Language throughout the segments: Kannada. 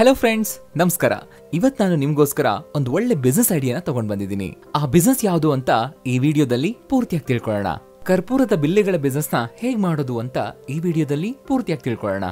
ಹಲೋ ಫ್ರೆಂಡ್ಸ್ ನಮಸ್ಕಾರ ಇವತ್ ನಾನು ನಿಮ್ಗೋಸ್ಕರ ಒಂದು ಒಳ್ಳೆ ಬಿಸ್ನೆಸ್ ಐಡಿಯಾನ ತಗೊಂಡ್ ಬಂದಿದ್ದೀನಿ ಆ ಬಿಸ್ನೆಸ್ ಯಾವುದು ಅಂತ ಈ ವಿಡಿಯೋದಲ್ಲಿ ಪೂರ್ತಿಯಾಗಿ ತಿಳ್ಕೊಳ್ಳೋಣ ಕರ್ಪೂರದ ಬಿಲ್ಲೆಗಳ ಬಿಸ್ನೆಸ್ನ ಹೇಗ್ ಮಾಡೋದು ಅಂತ ಈ ವಿಡಿಯೋದಲ್ಲಿ ಪೂರ್ತಿಯಾಗಿ ತಿಳ್ಕೊಳ್ಳೋಣ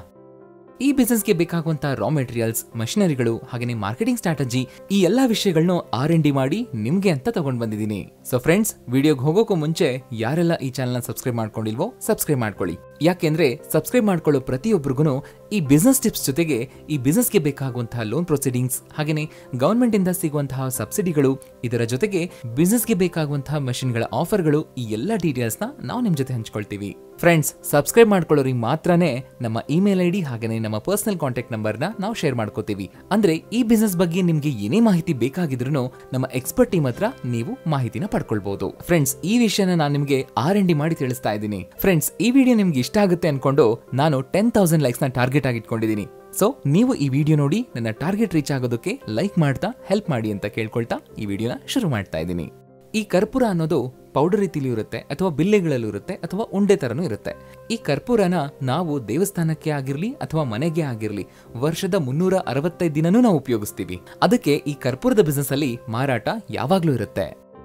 ಈ ಬಿಸ್ನೆಸ್ಗೆ ಬೇಕಾಗುವಂತ ರಾ ಮೆಟೀರಿಯಲ್ಸ್ ಮಷಿನರಿಗಳು ಹಾಗೆಯೇ ಮಾರ್ಕೆಟಿಂಗ್ ಸ್ಟ್ರಾಟಜಿ ಈ ಎಲ್ಲಾ ವಿಷಯಗಳನ್ನು ಆರ್ ಎನ್ ಡಿ ಮಾಡಿ ನಿಮ್ಗೆ ಅಂತ ತಗೊಂಡ್ ಬಂದಿದ್ದೀನಿ ಸೊ ಫ್ರೆಂಡ್ಸ್ ವಿಡಿಯೋಗೆ ಹೋಗೋಕ್ಕೂ ಮುಂಚೆ ಯಾರೆಲ್ಲ ಈ ಚಾನಲ್ನ ಸಬ್ಸ್ಕ್ರೈಬ್ ಮಾಡ್ಕೊಂಡಿಲ್ವೋ ಸಬ್ಸ್ಕ್ರೈಬ್ ಮಾಡ್ಕೊಳ್ಳಿ ಯಾಕೆಂದ್ರೆ ಸಬ್ಸ್ಕ್ರೈಬ್ ಮಾಡ್ಕೊಳ್ಳೋ ಪ್ರತಿಯೊಬ್ಬರಿಗೂ ಈ ಬಿಸ್ನೆಸ್ ಟಿಪ್ಸ್ ಜೊತೆಗೆ ಈ ಬಿಸ್ನೆಸ್ಗೆ ಬೇಕಾಗುವಂತಹ ಲೋನ್ ಪ್ರೊಸೀಡಿಂಗ್ಸ್ ಹಾಗೆಯೇ ಗವರ್ಮೆಂಟ್ ಇಂದ ಸಿಗುವಂತಹ ಸಬ್ಸಿಡಿಗಳು ಇದರ ಜೊತೆಗೆ ಬಿಸ್ನೆಸ್ಗೆ ಬೇಕಾಗುವಂತಹ ಮಷಿನ್ಗಳ ಆಫರ್ಗಳು ಈ ಎಲ್ಲ ಡೀಟೇಲ್ಸ್ನ ನಾವು ನಿಮ್ ಜೊತೆ ಹಂಚ್ಕೊಳ್ತೀವಿ ಫ್ರೆಂಡ್ಸ್ ಸಬ್ಸ್ಕ್ರೈಬ್ ಮಾಡ್ಕೊಳ್ಳೋರಿಗೆ ಮಾತ್ರನೇ ನಮ್ಮ ಇಮೇಲ್ ಐ ಡಿ ಹಾಗೆಯೇ ನಮ್ಮ ಪರ್ಸನಲ್ ಕಾಂಟ್ಯಾಕ್ಟ್ ನಂಬರ್ನ ನಾವು ಶೇರ್ ಮಾಡ್ಕೋತೀವಿ ಅಂದ್ರೆ ಈ ಬಿಸ್ನೆಸ್ ಬಗ್ಗೆ ನಿಮ್ಗೆ ಏನೇ ಮಾಹಿತಿ ಬೇಕಾಗಿದ್ರು ನಮ್ಮ ಎಕ್ಸ್ಪರ್ಟ್ ಟೀಮ್ ಹತ್ರ ನೀವು ಮಾಹಿತಿನ ಪಡ್ಕೊಳ್ಬಹುದು ಫ್ರೆಂಡ್ಸ್ ಈ ವಿಷಯನ ನಾನು ನಿಮ್ಗೆ ಆರ್ ಎನ್ ಡಿ ಮಾಡಿ ತಿಳಿಸ್ತಾ ಇದ್ದೀನಿ ಫ್ರೆಂಡ್ಸ್ ಈ ವಿಡಿಯೋ ನಿಮ್ಗೆ ಇಷ್ಟ ಆಗುತ್ತೆ ಅನ್ಕೊಂಡು ನಾನು ಟೆನ್ ತೌಸಂಡ್ ಲೈಕ್ಸ್ ನ ಟಾರ್ಗೆಟ್ ಆಗಿ ಇಟ್ಕೊಂಡಿದ್ದೀನಿ ಸೊ ನೀವು ಈ ವಿಡಿಯೋ ನೋಡಿ ನನ್ನ ಟಾರ್ಗೆಟ್ ರೀಚ್ ಆಗೋದಕ್ಕೆ ಲೈಕ್ ಮಾಡ್ತಾ ಹೆಲ್ಪ್ ಮಾಡಿ ಅಂತ ಕೇಳ್ಕೊಳ್ತಾ ಈ ವಿಡಿಯೋನ ಶುರು ಮಾಡ್ತಾ ಇದ್ದೀನಿ ಈ ಕರ್ಪೂರ ಅನ್ನೋದು ಪೌಡರ್ ರೀತಿಲಿ ಇರುತ್ತೆ ಅಥವಾ ಬಿಲ್ಲೆಗಳಲ್ಲೂ ಇರುತ್ತೆ ಅಥವಾ ಉಂಡೆ ತರನೂ ಇರುತ್ತೆ ಈ ಕರ್ಪೂರನ ನಾವು ದೇವಸ್ಥಾನಕ್ಕೆ ಆಗಿರ್ಲಿ ಅಥವಾ ಮನೆಗೆ ಆಗಿರ್ಲಿ ವರ್ಷದ ಮುನ್ನೂರ ಅರವತ್ತೈದು ದಿನನೂ ನಾವು ಉಪಯೋಗಿಸ್ತೀವಿ ಅದಕ್ಕೆ ಈ ಕರ್ಪೂರದ ಬಿಸ್ನೆಸ್ ಅಲ್ಲಿ ಮಾರಾಟ ಯಾವಾಗ್ಲೂ ಇರುತ್ತೆ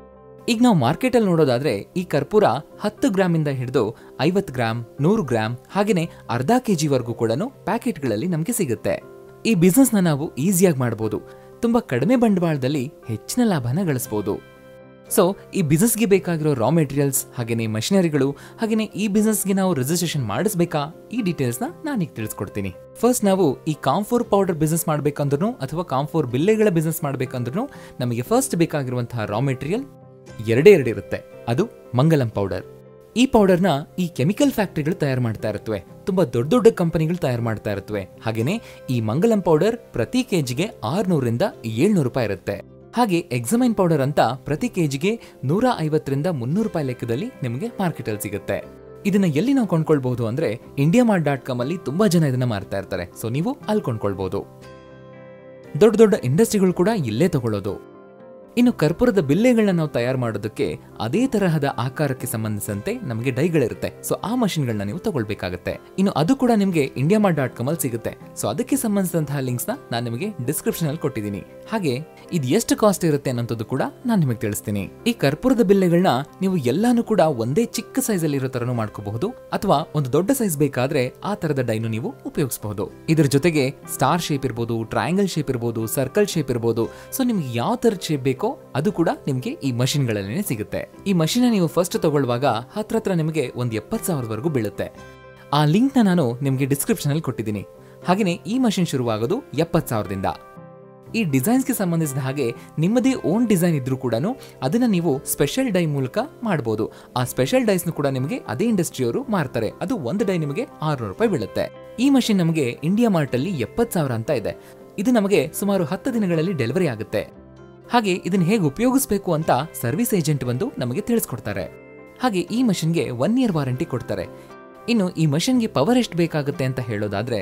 ಈಗ ನಾವು ಮಾರ್ಕೆಟ್ ಅಲ್ಲಿ ನೋಡೋದಾದ್ರೆ ಈ ಕರ್ಪೂರ ಹತ್ತು ಗ್ರಾಮ್ ಇಂದ ಹಿಡಿದು ಐವತ್ತು ಗ್ರಾಮ್ ನೂರು ಗ್ರಾಮ್ ಹಾಗೇನೆ ಅರ್ಧ ಕೆಜಿ ವರೆಗೂ ಕೂಡ ಪ್ಯಾಕೆಟ್ಗಳಲ್ಲಿ ನಮಗೆ ಸಿಗುತ್ತೆ ಈ ಬಿಸ್ನೆಸ್ ನ ನಾವು ಈಸಿಯಾಗಿ ಮಾಡಬಹುದು ತುಂಬಾ ಕಡಿಮೆ ಬಂಡವಾಳದಲ್ಲಿ ಹೆಚ್ಚಿನ ಲಾಭನ ಗಳಿಸಬಹುದು ಸೊ ಈ ಬಿಸ್ನೆಸ್ಗೆ ಬೇಕಾಗಿರೋ ರಾ ಮೆಟೀರಿಯಲ್ಸ್ ಹಾಗೇನೆ ಮಷಿನರಿಗಳು ಹಾಗೇನೆ ಈ ಬಿಸ್ನೆಸ್ಗೆ ನಾವು ರಿಜಿಸ್ಟ್ರೇಷನ್ ಮಾಡಿಸ್ಬೇಕಾ ಈ ಡೀಟೇಲ್ಸ್ನ ನಾನೀಗ ತಿಳಿಸ್ಕೊಡ್ತೀನಿ ಫಸ್ಟ್ ನಾವು ಈ ಕಾಂಫೋರ್ ಪೌಡರ್ ಬಿಸ್ನೆಸ್ ಮಾಡ್ಬೇಕಂದ್ರೂ ಅಥವಾ ಕಾಂಫೋರ್ ಬಿಲ್ಲೆಗಳ ಬಿಸ್ನೆಸ್ ಮಾಡ್ಬೇಕಂದ್ರೂ ನಮಗೆ ಫಸ್ಟ್ ಬೇಕಾಗಿರುವಂತಹ ರಾ ಮೆಟೀರಿಯಲ್ ಎರಡೇ ಎರಡು ಇರುತ್ತೆ ಅದು ಮಂಗಲಂ ಪೌಡರ್ ಈ ಪೌಡರ್ನ ಈ ಕೆಮಿಕಲ್ ಫ್ಯಾಕ್ಟರಿಗಳು ತಯಾರು ಮಾಡ್ತಾ ಇರುತ್ತವೆ ತುಂಬಾ ದೊಡ್ಡ ದೊಡ್ಡ ಕಂಪನಿಗಳು ತಯಾರು ಮಾಡ್ತಾ ಇರುತ್ತವೆ ಹಾಗೇನೆ ಈ ಮಂಗಲಂ ಪೌಡರ್ ಪ್ರತಿ ಕೆಜಿಗೆ ಆರ್ನೂರಿಂದ ಏಳ್ನೂರು ರೂಪಾಯಿ ಇರುತ್ತೆ ಹಾಗೆ ಎಕ್ಸಮೈನ್ ಪೌಡರ್ ಅಂತ ಪ್ರತಿ ಕೆಜಿಗೆ ನೂರ ಐವತ್ತರಿಂದ ಮುನ್ನೂರು ರೂಪಾಯಿ ಲೆಕ್ಕದಲ್ಲಿ ನಿಮಗೆ ಮಾರ್ಕೆಟ್ ಅಲ್ಲಿ ಸಿಗುತ್ತೆ ಇದನ್ನ ಎಲ್ಲಿ ನಾವು ಕೊಂಡ್ಕೊಳ್ಬಹುದು ಅಂದ್ರೆ ಇಂಡಿಯಾ ಮಾರ್ಟ್ ಡಾಟ್ ಕಾಮ್ ಅಲ್ಲಿ ತುಂಬಾ ಜನ ಇದನ್ನ ಮಾರ್ತಾ ಇರ್ತಾರೆ ಸೊ ನೀವು ಅಲ್ಲಿ ಕೊಂಡ್ಕೊಳ್ಬಹುದು ದೊಡ್ಡ ದೊಡ್ಡ ಇಂಡಸ್ಟ್ರಿಗಳು ಕೂಡ ಇಲ್ಲೇ ತಗೊಳ್ಳೋದು ಇನ್ನು ಕರ್ಪೂರದ ಬಿಲ್ಲೆಗಳನ್ನ ನಾವು ತಯಾರು ಮಾಡೋದಕ್ಕೆ ಅದೇ ತರಹದ ಆಕಾರಕ್ಕೆ ಸಂಬಂಧಿಸಿದಂತೆ ನಮಗೆ ಡೈಗಳಿರುತ್ತೆ ಸೊ ಆ ಮಷಿನ್ಗಳನ್ನ ನೀವು ತಗೊಳ್ಬೇಕಾಗುತ್ತೆ ಇನ್ನು ಅದು ಕೂಡ ನಿಮಗೆ ಇಂಡಿಯಾ ಮಾರ್ಟ್ ಡಾಟ್ ಕಾಮ್ ಅಲ್ಲಿ ಸಿಗುತ್ತೆ ಸೊ ಅದಕ್ಕೆ ಸಂಬಂಧಿಸಿದಂತಹ ಲಿಂಕ್ಸ್ ನ ನಾನು ನಿಮಗೆ ಡಿಸ್ಕ್ರಿಪ್ಷನ್ ಅಲ್ಲಿ ಕೊಟ್ಟಿದ್ದೀನಿ ಹಾಗೆ ಇದು ಎಷ್ಟು ಕಾಸ್ಟ್ ಇರುತ್ತೆ ಅನ್ನೋದು ಕೂಡ ನಾನು ನಿಮಗೆ ತಿಳಿಸ್ತೀನಿ ಈ ಕರ್ಪೂರದ ಬಿಲ್ಲೆಗಳನ್ನ ನೀವು ಎಲ್ಲಾನು ಕೂಡ ಒಂದೇ ಚಿಕ್ಕ ಸೈಜ್ ಅಲ್ಲಿ ಇರೋ ತರನು ಮಾಡ್ಕೋಬಹುದು ಅಥವಾ ಒಂದು ದೊಡ್ಡ ಸೈಜ್ ಬೇಕಾದ್ರೆ ಆ ತರದ ಡೈನು ನೀವು ಉಪಯೋಗಿಸಬಹುದು ಇದ್ರ ಜೊತೆಗೆ ಸ್ಟಾರ್ ಶೇಪ್ ಇರ್ಬೋದು ಟ್ರಯಾಂಗಲ್ ಶೇಪ್ ಇರ್ಬೋದು ಸರ್ಕಲ್ ಶೇಪ್ ಇರ್ಬೋದು ಸೊ ನಿಮ್ಗೆ ಯಾವ ತರದ ಶೇಪ್ ಬೇಕೋ ಅದು ಕೂಡ ನಿಮ್ಗೆ ಈ ಮಷಿನ್ ಗಳಲ್ಲೇ ಸಿಗುತ್ತೆ ಈ ಮಷಿನ್ ನೀವು ಫಸ್ಟ್ ತಗೊಳ್ಳುವಾಗ ಹತ್ರ ಹತ್ರ ನಿಮಗೆ ಒಂದ್ ಎಪ್ಪತ್ ಸಾವಿರವರೆಗೂ ಬೀಳುತ್ತೆ ಆ ಲಿಂಕ್ ನ ನಾನು ನಿಮ್ಗೆ ಡಿಸ್ಕ್ರಿಪ್ಷನ್ ಅಲ್ಲಿ ಕೊಟ್ಟಿದ್ದೀನಿ ಹಾಗೇನೆ ಈ ಮಷಿನ್ ಶುರುವಾಗೋದು ಎಪ್ಪತ್ ಸಾವಿರದಿಂದ ಈ ಡಿಸೈನ್ಸ್ಗೆ ಸಂಬಂಧಿಸಿದ ಹಾಗೆ ನಿಮ್ಮದೇ ಓನ್ ಡಿಸೈನ್ ಇದ್ರೂ ಕೂಡ ಅದನ್ನ ನೀವು ಸ್ಪೆಷಲ್ ಡೈ ಮೂಲಕ ಮಾಡಬಹುದು ಆ ಸ್ಪೆಷಲ್ ಡೈಸ್ನು ಕೂಡ ನಿಮಗೆ ಅದೇ ಇಂಡಸ್ಟ್ರಿಯವರು ಮಾರ್ತಾರೆ ಅದು ಒಂದು ಡೈ ನಿಮಗೆ ಆರ್ನೂರು ರೂಪಾಯಿ ಬೀಳುತ್ತೆ ಈ ಮಷಿನ್ ನಮಗೆ ಇಂಡಿಯಾ ಮಾರ್ಟ್ ಅಲ್ಲಿ ಎಪ್ಪತ್ ಸಾವಿರ ಅಂತ ಇದೆ ಇದು ನಮಗೆ ಸುಮಾರು ಹತ್ತು ದಿನಗಳಲ್ಲಿ ಡೆಲಿವರಿ ಆಗುತ್ತೆ ಹಾಗೆ ಇದನ್ನ ಹೇಗೆ ಉಪಯೋಗಿಸಬೇಕು ಅಂತ ಸರ್ವಿಸ್ ಏಜೆಂಟ್ ಬಂದು ನಮಗೆ ತಿಳಿಸ್ಕೊಡ್ತಾರೆ ಹಾಗೆ ಈ ಮಷಿನ್ಗೆ ಒನ್ ಇಯರ್ ವಾರಂಟಿ ಕೊಡ್ತಾರೆ ಇನ್ನು ಈ ಮಷಿನ್ಗೆ ಪವರ್ ಎಷ್ಟು ಬೇಕಾಗುತ್ತೆ ಅಂತ ಹೇಳೋದಾದ್ರೆ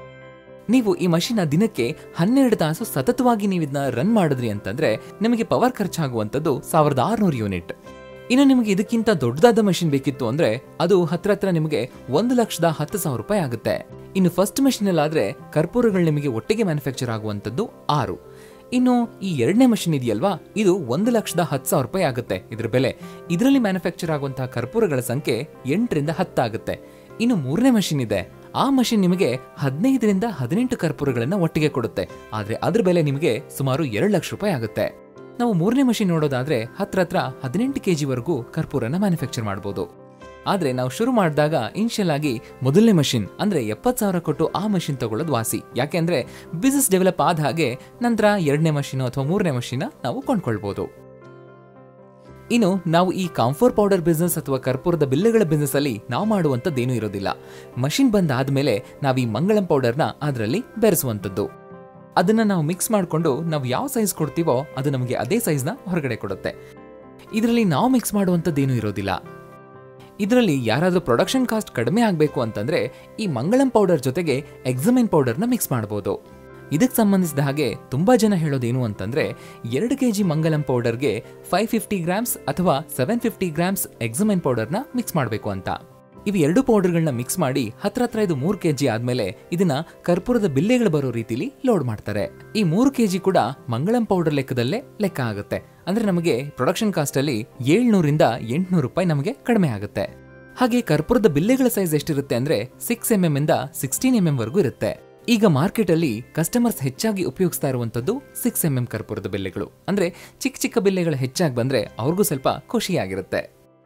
ನೀವು ಈ ಮಷಿನ್ ದಿನಕ್ಕೆ ಹನ್ನೆರಡು ತಾಸು ಸತತವಾಗಿ ನೀವು ಇದನ್ನ ರನ್ ಮಾಡಿದ್ರಿ ಅಂತಂದ್ರೆ ನಿಮಗೆ ಪವರ್ ಖರ್ಚಾಗುವಂಥದ್ದು ಸಾವಿರದ ಆರುನೂರು ಯೂನಿಟ್ ಇನ್ನು ನಿಮಗೆ ಇದಕ್ಕಿಂತ ದೊಡ್ಡದಾದ ಮಷಿನ್ ಬೇಕಿತ್ತು ಅಂದ್ರೆ ಅದು ಹತ್ರ ಹತ್ರ ನಿಮಗೆ ಒಂದು ಲಕ್ಷದ ಹತ್ತು ಸಾವಿರ ರೂಪಾಯಿ ಆಗುತ್ತೆ ಇನ್ನು ಫಸ್ಟ್ ಮಷಿನ್ ಅಲ್ಲಾದ್ರೆ ಕರ್ಪೂರಗಳು ನಿಮಗೆ ಒಟ್ಟಿಗೆ ಮ್ಯಾನುಫ್ಯಾಕ್ಚರ್ ಆಗುವಂಥದ್ದು ಆರು ಇನ್ನು ಈ ಎರಡನೇ ಮಷಿನ್ ಇದೆಯಲ್ವಾ ಇದು ಒಂದು ಲಕ್ಷದ ಹತ್ತು ಸಾವಿರ ರೂಪಾಯಿ ಆಗುತ್ತೆ ಇದ್ರ ಬೆಲೆ ಇದರಲ್ಲಿ ಮ್ಯಾನುಫ್ಯಾಕ್ಚರ್ ಆಗುವಂತಹ ಕರ್ಪೂರಗಳ ಸಂಖ್ಯೆ ಎಂಟರಿಂದ ಹತ್ತಾಗುತ್ತೆ ಇನ್ನು ಮೂರನೇ ಮಷಿನ್ ಇದೆ ಆ ಮಷಿನ್ ನಿಮಗೆ ಹದಿನೈದರಿಂದ ಹದಿನೆಂಟು ಕರ್ಪೂರಗಳನ್ನ ಒಟ್ಟಿಗೆ ಕೊಡುತ್ತೆ ಆದ್ರೆ ಅದ್ರ ಬೆಲೆ ನಿಮಗೆ ಸುಮಾರು ಎರಡು ಲಕ್ಷ ರೂಪಾಯಿ ಆಗುತ್ತೆ ನಾವು ಮೂರನೇ ಮಷಿನ್ ನೋಡೋದಾದ್ರೆ ಹತ್ರ ಹತ್ರ ಹದಿನೆಂಟು ಕೆಜಿ ವರೆಗೂ ಕರ್ಪೂರನ ಮ್ಯಾನುಫ್ಯಾಕ್ಚರ್ ಮಾಡಬಹುದು ಆದ್ರೆ ನಾವು ಶುರು ಮಾಡಿದಾಗ ಇನ್ಶಿಯಲ್ ಆಗಿ ಮೊದಲನೇ ಮಷಿನ್ ಅಂದ್ರೆ ಎಪ್ಪತ್ ಸಾವಿರ ಕೊಟ್ಟು ಆ ಮಷಿನ್ ತಗೊಳ್ಳೋದು ವಾಸಿ ಯಾಕೆಂದ್ರೆ ಬಿಸ್ನೆಸ್ ಡೆವಲಪ್ ಆದ ಹಾಗೆ ನಂತರ ಎರಡನೇ ಮಷೀನು ಅಥವಾ ಮೂರನೇ ಮಷೀನ ನಾವು ಕೊಂಡ್ಕೊಳ್ಬಹುದು ಇನ್ನು ನಾವು ಈ ಕಾಂಫೋರ್ ಪೌಡರ್ ಬಿಸ್ನೆಸ್ ಅಥವಾ ಕರ್ಪೂರದ ಬಿಲ್ಲೆಗಳ ಬಿಸ್ನೆಸ್ ಅಲ್ಲಿ ನಾವು ಮಾಡುವಂತದ್ದೇನೂ ಇರೋದಿಲ್ಲ ಮಷಿನ್ ಬಂದಾದ್ಮೇಲೆ ನಾವು ಈ ಮಂಗಳಂ ಪೌಡರ್ನ ಅದರಲ್ಲಿ ಬೆರೆಸುವಂತದ್ದು ಅದನ್ನ ನಾವು ಮಿಕ್ಸ್ ಮಾಡಿಕೊಂಡು ನಾವು ಯಾವ ಸೈಜ್ ಕೊಡ್ತೀವೋ ಅದು ನಮಗೆ ಅದೇ ಸೈಜ್ನ ಹೊರಗಡೆ ಕೊಡುತ್ತೆ ಇದರಲ್ಲಿ ನಾವು ಮಿಕ್ಸ್ ಮಾಡುವಂತದ್ದೇನೂ ಇರೋದಿಲ್ಲ ಇದರಲ್ಲಿ ಯಾರಾದ್ರೂ ಪ್ರೊಡಕ್ಷನ್ ಕಾಸ್ಟ್ ಕಡಿಮೆ ಆಗಬೇಕು ಅಂತಂದ್ರೆ ಈ ಮಂಗಳಂ ಪೌಡರ್ ಜೊತೆಗೆ ಎಕ್ಸಮೈನ್ ಪೌಡರ್ನ ಮಿಕ್ಸ್ ಮಾಡಬಹುದು ಇದಕ್ಕೆ ಸಂಬಂಧಿಸಿದ ಹಾಗೆ ತುಂಬಾ ಜನ ಹೇಳೋದೇನು ಅಂತಂದ್ರೆ ಎರಡು ಕೆಜಿ ಮಂಗಲಂ ಪೌಡರ್ಗೆ ಫೈವ್ ಫಿಫ್ಟಿ ಗ್ರಾಮ್ಸ್ ಅಥವಾ ಸೆವೆನ್ ಫಿಫ್ಟಿ ಗ್ರಾಮ್ಸ್ ಎಕ್ಸಮೈನ್ ಪೌಡರ್ನ ಮಿಕ್ಸ್ ಮಾಡಬೇಕು ಅಂತ ಇವು ಎರಡು ಪೌಡರ್ಗಳನ್ನ ಮಿಕ್ಸ್ ಮಾಡಿ ಹತ್ರ ಹತ್ರ ಇದು ಮೂರು ಕೆಜಿ ಆದ್ಮೇಲೆ ಇದನ್ನ ಕರ್ಪೂರದ ಬಿಲ್ಲೆಗಳು ಬರೋ ರೀತಿಲಿ ಲೋಡ್ ಮಾಡ್ತಾರೆ ಈ ಮೂರು ಕೆಜಿ ಕೂಡ ಮಂಗಳಂ ಪೌಡರ್ ಲೆಕ್ಕದಲ್ಲೇ ಲೆಕ್ಕ ಆಗುತ್ತೆ ಅಂದ್ರೆ ನಮಗೆ ಪ್ರೊಡಕ್ಷನ್ ಕಾಸ್ಟ್ ಅಲ್ಲಿ ಏಳ್ನೂರಿಂದ ಎಂಟ್ನೂರು ರೂಪಾಯಿ ನಮಗೆ ಕಡಿಮೆ ಆಗುತ್ತೆ ಹಾಗೆ ಕರ್ಪೂರದ ಬಿಲ್ಲೆಗಳ ಸೈಜ್ ಎಷ್ಟಿರುತ್ತೆ ಅಂದ್ರೆ ಸಿಕ್ಸ್ ಎಂ ಎಂ ಇಂದ ಸಿಕ್ಸ್ಟೀನ್ ಎಂ ಎಂ ವರೆಗೂ ಇರುತ್ತೆ ಈಗ ಮಾರ್ಕೆಟ್ ಅಲ್ಲಿ ಕಸ್ಟಮರ್ಸ್ ಹೆಚ್ಚಾಗಿ ಉಪಯೋಗಿಸ್ತಾ ಇರುವಂತದ್ದು ಸಿಕ್ಸ್ ಎಂ ಎಂ ಕರ್ಪೂರದ ಬಿಲ್ಲೆಗಳು ಅಂದ್ರೆ ಚಿಕ್ಕ ಚಿಕ್ಕ ಬಿಲ್ಲೆಗಳು ಹೆಚ್ಚಾಗಿ ಬಂದ್ರೆ ಅವ್ರಿಗೂ ಸ್ವಲ್ಪ ಖುಷಿಯಾಗಿರುತ್ತೆ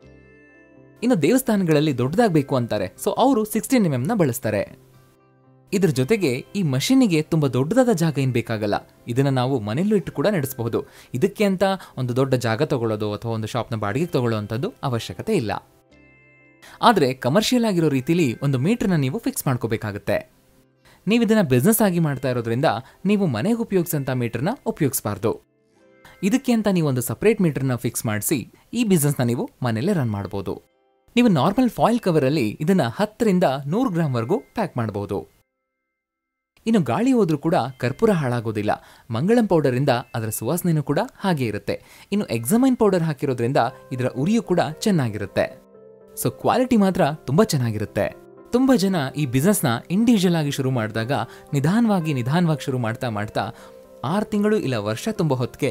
ಇನ್ನು ದೇವಸ್ಥಾನಗಳಲ್ಲಿ ದೊಡ್ಡದಾಗಬೇಕು ಅಂತಾರೆ ಸೊ ಅವರು ಸಿಕ್ಸ್ಟೀನ್ ಎಂ ನ ಬಳಸ್ತಾರೆ ಇದ್ರ ಜೊತೆಗೆ ಈ ಮಷೀನಿಗೆ ತುಂಬಾ ದೊಡ್ಡದಾದ ಜಾಗ ಏನ್ ಬೇಕಾಗಲ್ಲ ಇದನ್ನ ನಾವು ಮನೆಯಲ್ಲೂ ಇಟ್ಟು ಕೂಡ ನಡೆಸಬಹುದು ಇದಕ್ಕೆ ಅಂತ ಒಂದು ದೊಡ್ಡ ಜಾಗ ತಗೊಳ್ಳೋದು ಅಥವಾ ಒಂದು ಶಾಪ್ನ ಬಾಡಿಗೆಗೆ ತಗೊಳ್ಳೋವಂಥದ್ದು ಅವಶ್ಯಕತೆ ಇಲ್ಲ ಆದ್ರೆ ಕಮರ್ಷಿಯಲ್ ಆಗಿರೋ ರೀತಿಲಿ ಒಂದು ಮೀಟರ್ನ ನೀವು ಫಿಕ್ಸ್ ಮಾಡ್ಕೋಬೇಕಾಗುತ್ತೆ ನೀವು ಇದನ್ನ ಬಿಸ್ನೆಸ್ ಆಗಿ ಮಾಡ್ತಾ ಇರೋದ್ರಿಂದ ನೀವು ಮನೆಗೆ ಉಪಯೋಗಿಸಂತ ಮೀಟರ್ನ ಉಪಯೋಗಿಸಬಾರ್ದು ಇದಕ್ಕೆ ಅಂತ ನೀವು ಒಂದು ಸಪರೇಟ್ ಮೀಟರ್ನ ಫಿಕ್ಸ್ ಮಾಡಿಸಿ ಈ ಬಿಸ್ನೆಸ್ನ ನೀವು ಮನೆಯಲ್ಲೇ ರನ್ ಮಾಡಬಹುದು ನೀವು ನಾರ್ಮಲ್ ಫಾಯಿಲ್ ಕವರ್ ಅಲ್ಲಿ ಇದನ್ನ ಹತ್ತರಿಂದ ನೂರು ಗ್ರಾಮ್ ವರೆಗೂ ಪ್ಯಾಕ್ ಮಾಡಬಹುದು ಇನ್ನು ಗಾಳಿ ಹೋದ್ರೂ ಕೂಡ ಕರ್ಪೂರ ಹಾಳಾಗೋದಿಲ್ಲ ಮಂಗಳಂ ಪೌಡರ್ ಇಂದ ಅದರ ಸುವಾಸನೆನೂ ಕೂಡ ಹಾಗೆ ಇರುತ್ತೆ ಇನ್ನು ಎಕ್ಸಮೈನ್ ಪೌಡರ್ ಹಾಕಿರೋದ್ರಿಂದ ಇದರ ಉರಿಯೂ ಕೂಡ ಚೆನ್ನಾಗಿರುತ್ತೆ ಸೊ ಕ್ವಾಲಿಟಿ ಮಾತ್ರ ತುಂಬಾ ಚೆನ್ನಾಗಿರುತ್ತೆ ತುಂಬಾ ಜನ ಈ ಬಿಸ್ನೆಸ್ನ ಇಂಡಿವಿಜುವಲ್ ಆಗಿ ಶುರು ಮಾಡಿದಾಗ ನಿಧಾನವಾಗಿ ನಿಧಾನವಾಗಿ ಶುರು ಮಾಡ್ತಾ ಮಾಡ್ತಾ ಆರು ತಿಂಗಳು ಇಲ್ಲ ವರ್ಷ ತುಂಬ ಹೊತ್ತಿಗೆ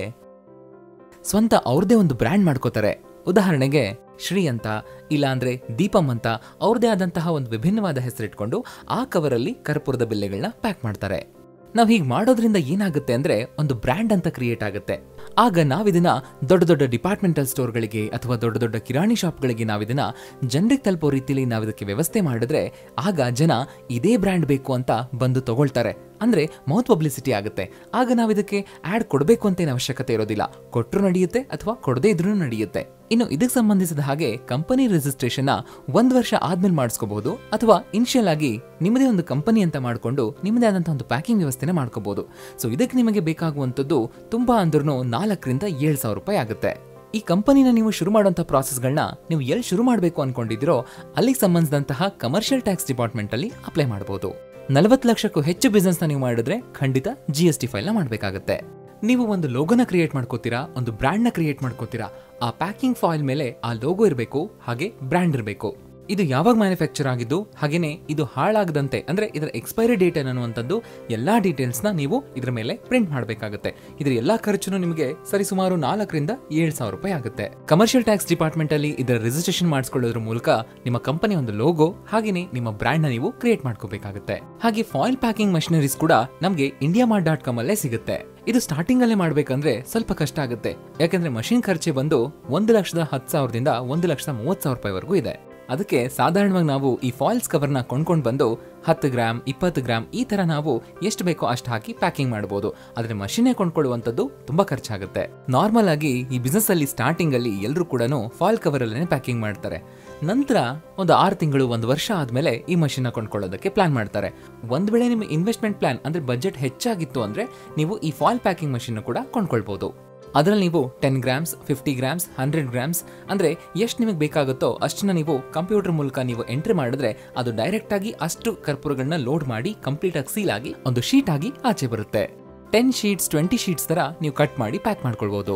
ಸ್ವಂತ ಅವ್ರದೇ ಒಂದು ಬ್ರ್ಯಾಂಡ್ ಮಾಡ್ಕೋತಾರೆ ಉದಾಹರಣೆಗೆ ಶ್ರೀ ಅಂತ ಇಲ್ಲಾಂದ್ರೆ ದೀಪಂ ಅಂತ ಅವ್ರದೇ ಆದಂತಹ ಒಂದು ವಿಭಿನ್ನವಾದ ಹೆಸರಿಟ್ಕೊಂಡು ಆ ಕವರಲ್ಲಿ ಕರ್ಪೂರದ ಬಿಲ್ಲೆಗಳನ್ನ ಪ್ಯಾಕ್ ಮಾಡ್ತಾರೆ ನಾವು ಹೀಗೆ ಮಾಡೋದ್ರಿಂದ ಏನಾಗುತ್ತೆ ಅಂದ್ರೆ ಒಂದು ಬ್ರ್ಯಾಂಡ್ ಅಂತ ಕ್ರಿಯೇಟ್ ಆಗುತ್ತೆ ಆಗ ನಾವಿದನ್ನ ದೊಡ್ಡ ದೊಡ್ಡ ಡಿಪಾರ್ಟ್ಮೆಂಟಲ್ ಸ್ಟೋರ್ಗಳಿಗೆ ಅಥವಾ ದೊಡ್ಡ ದೊಡ್ಡ ಕಿರಾಣಿ ಶಾಪ್ಗಳಿಗೆ ನಾವಿದನ್ನ ಜನರಿಗೆ ತಲುಪೋ ರೀತಿಯಲ್ಲಿ ನಾವಿದಕ್ಕೆ ವ್ಯವಸ್ಥೆ ಮಾಡಿದ್ರೆ ಆಗ ಜನ ಇದೇ ಬ್ರ್ಯಾಂಡ್ ಬೇಕು ಅಂತ ಬಂದು ತಗೊಳ್ತಾರೆ ಅಂದ್ರೆ ಮೌತ್ ಪಬ್ಲಿಸಿಟಿ ಆಗುತ್ತೆ ಆಗ ನಾವಿದಕ್ಕೆ ಆಡ್ ಕೊಡಬೇಕು ಅಂತ ಏನು ಅವಶ್ಯಕತೆ ಇರೋದಿಲ್ಲ ಕೊಟ್ಟರು ನಡೆಯುತ್ತೆ ಅಥವಾ ಕೊಡದೇ ಇದ್ರೂ ನಡೆಯುತ್ತೆ ಇನ್ನು ಇದಕ್ಕೆ ಸಂಬಂಧಿಸಿದ ಹಾಗೆ ಕಂಪನಿ ರಿಜಿಸ್ಟ್ರೇಷನ್ ಒಂದ್ ವರ್ಷ ಆದ್ಮೇಲೆ ಮಾಡಿಸ್ಕೋಬಹುದು ಅಥವಾ ಇನಿಷಿಯಲ್ ಆಗಿ ನಿಮ್ಮದೇ ಒಂದು ಕಂಪನಿ ಅಂತ ಮಾಡಿಕೊಂಡು ನಿಮ್ಮದೇ ಆದಂತಹ ಒಂದು ಪ್ಯಾಕಿಂಗ್ ವ್ಯವಸ್ಥೆನ ಮಾಡ್ಕೋಬಹುದು ಸೊ ಇದಕ್ಕೆ ನಿಮಗೆ ಬೇಕಾಗುವಂತದ್ದು ತುಂಬಾ ಅಂದ್ರೂ ನಾಲ್ಕರಿಂದ ಏಳು ಸಾವಿರ ರೂಪಾಯಿ ಆಗುತ್ತೆ ಈ ಕಂಪನಿನ ನೀವು ಶುರು ಮಾಡುವಂಥ ಪ್ರಾಸೆಸ್ಗಳನ್ನ ನೀವು ಎಲ್ಲಿ ಶುರು ಮಾಡಬೇಕು ಅನ್ಕೊಂಡಿದ್ದೀರೋ ಅಲ್ಲಿಗೆ ಸಂಬಂಧಿಸಿದಂತಹ ಕಮರ್ಷಿಯಲ್ ಟ್ಯಾಕ್ಸ್ ಡಿಪಾರ್ಟ್ಮೆಂಟ್ ಅಲ್ಲಿ ಅಪ್ಲೈ ಮಾಡಬಹುದು ನಲವತ್ತು ಲಕ್ಷಕ್ಕೂ ಹೆಚ್ಚು ಬಿಸ್ನೆಸ್ ನೀವು ಮಾಡಿದ್ರೆ ಖಂಡಿತ ಜಿ ಎಸ್ ಟಿ ಫೈಲ್ನ ಮಾಡಬೇಕಾಗುತ್ತೆ ನೀವು ಒಂದು ಲೋಗೋನ ಕ್ರಿಯೇಟ್ ಮಾಡ್ಕೋತೀರಾ ಒಂದು ಬ್ರ್ಯಾಂಡ್ನ ಕ್ರಿಯೇಟ್ ಮಾಡ್ಕೋತೀರಾ ಆ ಪ್ಯಾಕಿಂಗ್ ಫಾಯಿಲ್ ಮೇಲೆ ಆ ಲೋಗೋ ಇರಬೇಕು ಹಾಗೆ ಬ್ರ್ಯಾಂಡ್ ಇರಬೇಕು ಇದು ಯಾವಾಗ ಮ್ಯಾನುಫ್ಯಾಕ್ಚರ್ ಆಗಿದ್ದು ಹಾಗೇನೆ ಇದು ಹಾಳಾಗದಂತೆ ಅಂದ್ರೆ ಇದರ ಎಕ್ಸ್ಪೈರಿ ಡೇಟ್ ಅನ್ನುವಂಥದ್ದು ಎಲ್ಲಾ ಡೀಟೇಲ್ಸ್ನ ನೀವು ಇದರ ಮೇಲೆ ಪ್ರಿಂಟ್ ಮಾಡಬೇಕಾಗುತ್ತೆ ಇದರ ಎಲ್ಲಾ ಖರ್ಚುನು ನಿಮಗೆ ಸರಿಸುಮಾರು ನಾಲ್ಕರಿಂದ ಏಳು ಸಾವಿರ ರೂಪಾಯಿ ಆಗುತ್ತೆ ಕಮರ್ಷಿಯಲ್ ಟ್ಯಾಕ್ಸ್ ಡಿಪಾರ್ಟ್ಮೆಂಟ್ ಅಲ್ಲಿ ಇದರ ರಿಜಿಸ್ಟ್ರೇಷನ್ ಮಾಡಿಸ್ಕೊಳ್ಳೋದ್ರ ಮೂಲಕ ನಿಮ್ಮ ಕಂಪನಿ ಒಂದು ಲೋಗೋ ಹಾಗೇನೆ ನಿಮ್ಮ ಬ್ರ್ಯಾಂಡ್ ನ ನೀವು ಕ್ರಿಯೇಟ್ ಮಾಡ್ಕೋಬೇಕಾಗುತ್ತೆ ಹಾಗೆ ಫಾಯಿಲ್ ಪ್ಯಾಕಿಂಗ್ ಮಷಿನರೀಸ್ ಕೂಡ ನಮಗೆ ಇಂಡಿಯಾ ಮಾರ್ಟ್ ಡಾಟ್ ಕಾಮ್ ಅಲ್ಲೇ ಸಿಗುತ್ತೆ ಇದು ಸ್ಟಾರ್ಟಿಂಗ್ ಅಲ್ಲೇ ಮಾಡ್ಬೇಕಂದ್ರೆ ಸ್ವಲ್ಪ ಕಷ್ಟ ಆಗುತ್ತೆ ಯಾಕಂದ್ರೆ ಮಷಿನ್ ಖರ್ಚೆ ಬಂದು ಒಂದು ಲಕ್ಷದ ಹತ್ತು ಸಾವಿರದಿಂದ ಒಂದು ಲಕ್ಷದ ಮೂವತ್ತು ಸಾವಿರ ರೂಪಾಯಿವರೆಗೂ ಇದೆ ಅದಕ್ಕೆ ಸಾಧಾರಣವಾಗಿ ನಾವು ಈ ಫಾಯಿಲ್ಸ್ ಕವರ್ನ ಕೊಂಡ್ಕೊಂಡು ಬಂದು ಹತ್ತು ಗ್ರಾಮ್ ಇಪ್ಪತ್ತು ಗ್ರಾಮ್ ಈ ತರ ನಾವು ಎಷ್ಟು ಬೇಕೋ ಅಷ್ಟು ಹಾಕಿ ಪ್ಯಾಕಿಂಗ್ ಮಾಡಬಹುದು ಆದ್ರೆ ಮಷಿನೇ ಕೊಂಡ್ಕೊಳ್ಳುವಂಥದ್ದು ತುಂಬಾ ಖರ್ಚಾಗುತ್ತೆ ನಾರ್ಮಲ್ ಆಗಿ ಈ ಬಿಸ್ನೆಸ್ ಅಲ್ಲಿ ಸ್ಟಾರ್ಟಿಂಗ್ ಅಲ್ಲಿ ಎಲ್ಲರೂ ಕೂಡ ಫಾಯಿಲ್ ಕವರ್ ಅಲ್ಲೇ ಪ್ಯಾಕಿಂಗ್ ಮಾಡ್ತಾರೆ ನಂತರ ಒಂದು ಆರು ತಿಂಗಳು ಒಂದು ವರ್ಷ ಆದ್ಮೇಲೆ ಈ ಮಷಿನ್ ಕೊಂಡ್ಕೊಳ್ಳೋದಕ್ಕೆ ಪ್ಲಾನ್ ಮಾಡ್ತಾರೆ ಒಂದ್ ವೇಳೆ ನಿಮ್ಮ ಇನ್ವೆಸ್ಟ್ಮೆಂಟ್ ಪ್ಲಾನ್ ಅಂದ್ರೆ ಬಜೆಟ್ ಹೆಚ್ಚಾಗಿತ್ತು ಅಂದ್ರೆ ನೀವು ಈ ಫಾಯಿಲ್ ಪ್ಯಾಕಿಂಗ್ ಮಷಿನ್ ಕೂಡ ಕೊಂಡ್ಕೊಳ್ಬಹುದು ಅದರಲ್ಲಿ ನೀವು ten grams fifty grams hundred grams ಅಂದ್ರೆ ಎಷ್ಟು ನಿಮಗೆ ಬೇಕಾಗುತ್ತೋ ಅಷ್ಟನ್ನ ನೀವು ಕಂಪ್ಯೂಟರ್ ಮೂಲಕ ನೀವು ಎಂಟ್ರಿ ಮಾಡಿದ್ರೆ ಅದು ಡೈರೆಕ್ಟ್ ಆಗಿ ಅಷ್ಟು ಕರ್ಪೂರಗಳನ್ನ ಲೋಡ್ ಮಾಡಿ ಕಂಪ್ಲೀಟ್ ಆಗಿ ಸೀಲ್ ಆಗಿ ಒಂದು ಶೀಟ್ ಆಗಿ ಆಚೆ ಬರುತ್ತೆ ಟೆನ್ ಶೀಟ್ಸ್ ಟ್ವೆಂಟಿ ಶೀಟ್ಸ್ ತರ ನೀವು ಕಟ್ ಮಾಡಿ ಪ್ಯಾಕ್ ಮಾಡ್ಕೊಳ್ಬಹುದು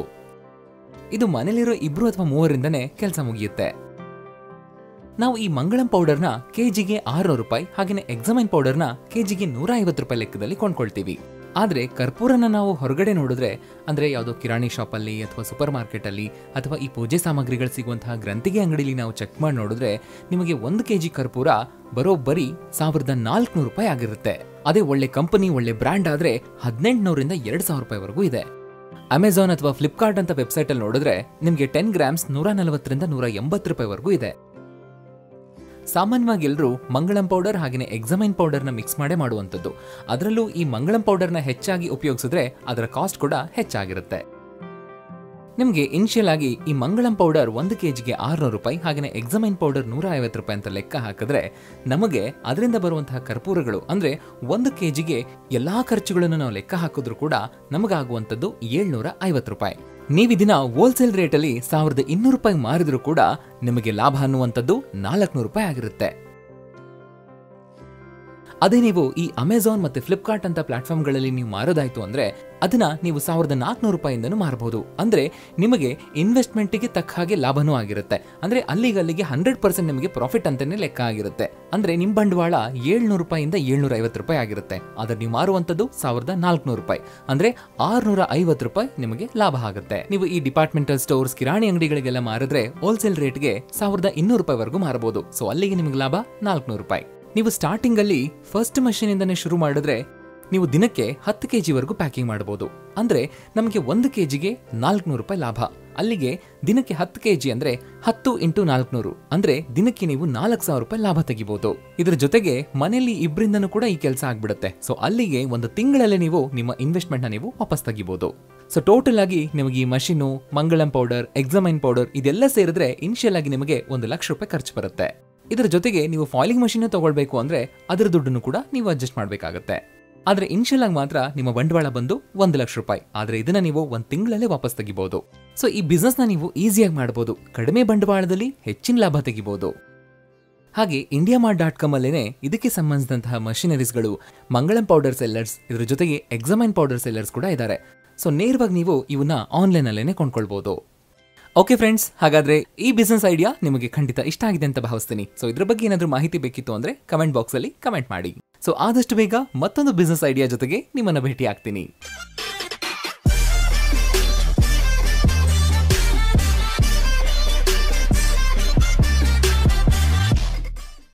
ಇದು ಮನೇಲಿರೋ ಇಬ್ರು ಅಥವಾ ಮೂವರಿಂದನೇ ಕೆಲಸ ಮುಗಿಯುತ್ತೆ ನಾವು ಈ ಮಂಗಳಂ ಪೌಡರ್ನ ಕೆಜಿಗೆ ಆರುನೂರು ರೂಪಾಯಿ ಹಾಗೆಯೇ ಎಕ್ಸಾಮೈನ್ ಪೌಡರ್ನ ಕೆಜಿಗೆ ನೂರ ಐವತ್ತು ರೂಪಾಯಿ ಲೆಕ್ಕದಲ್ಲಿ ಕೊಂಡ್ಕೊಳ್ತೀವಿ ಆದ್ರೆ ಕರ್ಪೂರನ ನಾವು ಹೊರಗಡೆ ನೋಡಿದ್ರೆ ಅಂದ್ರೆ ಯಾವುದೋ ಕಿರಾಣಿ ಶಾಪಲ್ಲಿ ಅಥವಾ ಸೂಪರ್ ಮಾರ್ಕೆಟ್ ಅಲ್ಲಿ ಅಥವಾ ಈ ಪೂಜೆ ಸಾಮಗ್ರಿಗಳು ಸಿಗುವಂತಹ ಗ್ರಂಥಿಗೆ ಅಂಗಡಿಲಿ ನಾವು ಚೆಕ್ ಮಾಡಿ ನೋಡಿದ್ರೆ ನಿಮಗೆ ಒಂದು ಕೆಜಿ ಕರ್ಪೂರ ಬರೋಬ್ಬರಿ ಸಾವಿರದ ನಾಲ್ಕುನೂರು ರೂಪಾಯಿ ಆಗಿರುತ್ತೆ ಅದೇ ಒಳ್ಳೆ ಕಂಪನಿ ಒಳ್ಳೆ ಬ್ರ್ಯಾಂಡ್ ಆದ್ರೆ ಹದಿನೆಂಟುನೂರಿಂದ ಎರಡು ಸಾವಿರ ರೂಪಾಯಿವರೆಗೂ ಇದೆ ಅಮೆಝಾನ್ ಅಥವಾ ಫ್ಲಿಪ್ಕಾರ್ಟ್ ಅಂತ ವೆಬ್ಸೈಟ್ ಅಲ್ಲಿ ನೋಡಿದ್ರೆ ನಿಮಗೆ ಟೆನ್ ಗ್ರಾಮ್ಸ್ ನೂರ ನಲವತ್ತರಿಂದ ನೂರ ಎಂಬತ್ತು ರೂಪಾಯಿವರೆಗೂ ಇದೆ ಸಾಮಾನ್ಯವಾಗಿ ಎಲ್ಲರೂ ಮಂಗಳಂ ಪೌಡರ್ ಹಾಗೆಯೇ ಎಕ್ಸಾಮೈನ್ ಪೌಡರ್ನ ಮಿಕ್ಸ್ ಮಾಡೇ ಮಾಡುವಂಥದ್ದು ಅದರಲ್ಲೂ ಈ ಮಂಗಳಂ ಪೌಡರ್ನ ಹೆಚ್ಚಾಗಿ ಉಪಯೋಗಿಸಿದ್ರೆ ಅದರ ಕಾಸ್ಟ್ ಕೂಡ ಹೆಚ್ಚಾಗಿರುತ್ತೆ ನಿಮಗೆ ಇನಿಷಿಯಲ್ ಆಗಿ ಈ ಮಂಗಳಂ ಪೌಡರ್ ಒಂದು ಕೆಜಿಗೆ ಆರುನೂರು ರೂಪಾಯಿ ಹಾಗೆಯೇ ಎಕ್ಸಾಮೈನ್ ಪೌಡರ್ ನೂರ ಐವತ್ತು ರೂಪಾಯಿ ಅಂತ ಲೆಕ್ಕ ಹಾಕಿದ್ರೆ ನಮಗೆ ಅದರಿಂದ ಬರುವಂತಹ ಕರ್ಪೂರಗಳು ಅಂದ್ರೆ ಒಂದು ಕೆಜಿಗೆ ಎಲ್ಲಾ ಖರ್ಚುಗಳನ್ನು ನಾವು ಲೆಕ್ಕ ಹಾಕಿದ್ರು ಕೂಡ ನಮಗಾಗುವಂಥದ್ದು ಏಳ್ನೂರ ಐವತ್ತು ರೂಪಾಯಿ ನೀವಿದಿನ ಹೋಲ್ಸೇಲ್ ರೇಟಲ್ಲಿ ಸಾವಿರದ ಇನ್ನೂರು ರೂಪಾಯಿ ಮಾರಿದ್ರು ಕೂಡ ನಿಮಗೆ ಲಾಭ ಅನ್ನುವಂಥದ್ದು ನಾಲ್ಕುನೂರು ರೂಪಾಯಿ ಆಗಿರುತ್ತೆ ಅದೇ ನೀವು ಈ ಅಮೆಝಾನ್ ಮತ್ತೆ ಫ್ಲಿಪ್ಕಾರ್ಟ್ ಅಂತ ಪ್ಲಾಟ್ಫಾರ್ಮ್ಗಳಲ್ಲಿ ನೀವು ಮಾರೋದಾಯ್ತು ಅಂದ್ರೆ ಅದನ್ನ ನೀವು ಸಾವಿರದ ನಾಲ್ಕುನೂರು ರೂಪಾಯಿಂದನೂ ಮಾರಬಹುದು ಅಂದ್ರೆ ನಿಮಗೆ ಇನ್ವೆಸ್ಟ್ಮೆಂಟ್ಗೆ ತಕ್ಕ ಹಾಗೆ ಲಾಭನೂ ಆಗಿರುತ್ತೆ ಅಂದ್ರೆ ಅಲ್ಲಿಗೆ ಅಲ್ಲಿಗೆ ಹಂಡ್ರೆಡ್ ಪರ್ಸೆಂಟ್ ನಿಮಗೆ ಪ್ರಾಫಿಟ್ ಅಂತಾನೆ ಲೆಕ್ಕ ಆಗಿರುತ್ತೆ ಅಂದ್ರೆ ನಿಮ್ ಬಂಡವಾಳ ಏಳ್ನೂರು ರೂಪಾಯಿಂದ ಏಳ್ನೂರ ಐವತ್ತು ರೂಪಾಯಿ ಆಗಿರುತ್ತೆ ಆದ್ರೆ ನೀವು ಮಾರುವಂತದ್ದು ಸಾವಿರದ ನಾಲ್ಕುನೂರು ರೂಪಾಯಿ ಅಂದ್ರೆ ಆರ್ನೂರ ಐವತ್ತು ರೂಪಾಯಿ ನಿಮಗೆ ಲಾಭ ಆಗುತ್ತೆ ನೀವು ಈ ಡಿಪಾರ್ಟ್ಮೆಂಟಲ್ ಸ್ಟೋರ್ಸ್ ಕಿರಾಣಿ ಅಂಗಡಿಗಳಿಗೆಲ್ಲ ಮಾರಿದ್ರೆ ಹೋಲ್ಸೇಲ್ ರೇಟ್ಗೆ ಸಾವಿರದ ಇನ್ನೂರು ರೂಪಾಯಿವರೆಗೂ ಮಾರಬಹುದು ಸೊ ಅಲ್ಲಿಗೆ ನಿಮಗೆ ಲಾಭ ನಾಲ್ಕುನೂರು ರೂಪಾಯಿ ನೀವು ಸ್ಟಾರ್ಟಿಂಗ್ ಅಲ್ಲಿ ಫಸ್ಟ್ ಮಷೀನ್ ಇಂದನೇ ಶುರು ಮಾಡಿದ್ರೆ ನೀವು ದಿನಕ್ಕೆ ಹತ್ತು ಕೆಜಿ ವರೆಗೂ ಪ್ಯಾಕಿಂಗ್ ಮಾಡಬಹುದು ಅಂದ್ರೆ ನಮಗೆ ಒಂದು ಕೆಜಿಗೆ ನಾಲ್ಕುನೂರು ರೂಪಾಯಿ ಲಾಭ ಅಲ್ಲಿಗೆ ದಿನಕ್ಕೆ ಹತ್ತು ಕೆಜಿ ಅಂದ್ರೆ ಹತ್ತು ಇಂಟು ನಾಲ್ಕುನೂರು ಅಂದ್ರೆ ದಿನಕ್ಕೆ ನೀವು ನಾಲ್ಕು ಸಾವಿರ ರೂಪಾಯಿ ಲಾಭ ತೆಗಿಬಹುದು ಇದ್ರ ಜೊತೆಗೆ ಮನೆಯಲ್ಲಿ ಇಬ್ಬರಿಂದನೂ ಕೂಡ ಈ ಕೆಲಸ ಆಗ್ಬಿಡುತ್ತೆ ಸೊ ಅಲ್ಲಿಗೆ ಒಂದು ತಿಂಗಳಲ್ಲೇ ನೀವು ನಿಮ್ಮ ಇನ್ವೆಸ್ಟ್ಮೆಂಟ್ ನ ನೀವು ವಾಪಸ್ ತೆಗಿಬಹುದು ಸೊ ಟೋಟಲ್ ಆಗಿ ನಿಮಗೆ ಈ ಮಷೀನು ಮಂಗಳಂ ಪೌಡರ್ ಎಕ್ಸಾಮೈನ್ ಪೌಡರ್ ಇದೆಲ್ಲ ಸೇರಿದ್ರೆ ಇನಿಷಿಯಲ್ ಆಗಿ ನಿಮಗೆ ಒಂದು ಲಕ್ಷ ರೂಪಾಯಿ ಖರ್ಚು ಬರುತ್ತೆ ಇದರ ಜೊತೆಗೆ ನೀವು ಫಾಯಿಲಿಂಗ್ ಮಷೀನ್ ತಗೊಳ್ಬೇಕು ಅಂದ್ರೆ ಅದರ ದುಡ್ಡನ್ನು ಕೂಡ ನೀವು ಅಡ್ಜಸ್ಟ್ ಮಾಡಬೇಕಾಗುತ್ತೆ ಆದ್ರೆ ಇನಿಷಿಯಲ್ ಆಗಿ ಮಾತ್ರ ನಿಮ್ಮ ಬಂಡವಾಳ ಬಂದು ಒಂದು ಲಕ್ಷ ರೂಪಾಯಿ ಆದ್ರೆ ಇದನ್ನ ನೀವು ಒಂದ್ ತಿಂಗಳಲ್ಲೇ ವಾಪಸ್ ತೆಗಿಬಹುದು ಸೊ ಈ ಬಿಸ್ನೆಸ್ ನ ನೀವು ಈಸಿಯಾಗಿ ಮಾಡಬಹುದು ಕಡಿಮೆ ಬಂಡವಾಳದಲ್ಲಿ ಹೆಚ್ಚಿನ ಲಾಭ ತೆಗಿಬಹುದು ಹಾಗೆ ಇಂಡಿಯಾ ಮಾರ್ಟ್ ಡಾಟ್ ಕಾಮ್ ಅಲ್ಲೇನೆ ಇದಕ್ಕೆ ಸಂಬಂಧಿಸಿದಂತಹ ಮಷಿನರೀಸ್ಗಳು ಮಂಗಳಂ ಪೌಡರ್ ಸೆಲ್ಲರ್ಸ್ ಇದ್ರ ಜೊತೆಗೆ ಎಕ್ಸಾಮೈನ್ ಪೌಡರ್ ಸೆಲ್ಲರ್ಸ್ ಕೂಡ ಇದ್ದಾರೆ ಸೊ ನೇರವಾಗಿ ನೀವು ಇವನ್ನ ಆನ್ಲೈನ್ ಅಲ್ಲೇನೆ ಕೊಂಡ್ಕೊಳ್ಬಹುದು ಓಕೆ ಫ್ರೆಂಡ್ಸ್ ಹಾಗಾದ್ರೆ ಈ ಬಿಸ್ನೆಸ್ ಐಡಿಯಾ ನಿಮಗೆ ಖಂಡಿತ ಇಷ್ಟ ಆಗಿದೆ ಅಂತ ಭಾವಿಸ್ತೀನಿ ಸೊ ಇದ್ರ ಬಗ್ಗೆ ಏನಾದರೂ ಮಾಹಿತಿ ಬೇಕಿತ್ತು ಅಂದ್ರೆ ಕಮೆಂಟ್ ಬಾಕ್ಸ್ ಅಲ್ಲಿ ಕಮೆಂಟ್ ಮಾಡಿ ಸೊ ಆದಷ್ಟು ಬೇಗ ಮತ್ತೊಂದು ಬಿಸ್ನೆಸ್ ಐಡಿಯಾ ಜೊತೆಗೆ ನಿಮ್ಮನ್ನ ಭೇಟಿ ಆಗ್ತೀನಿ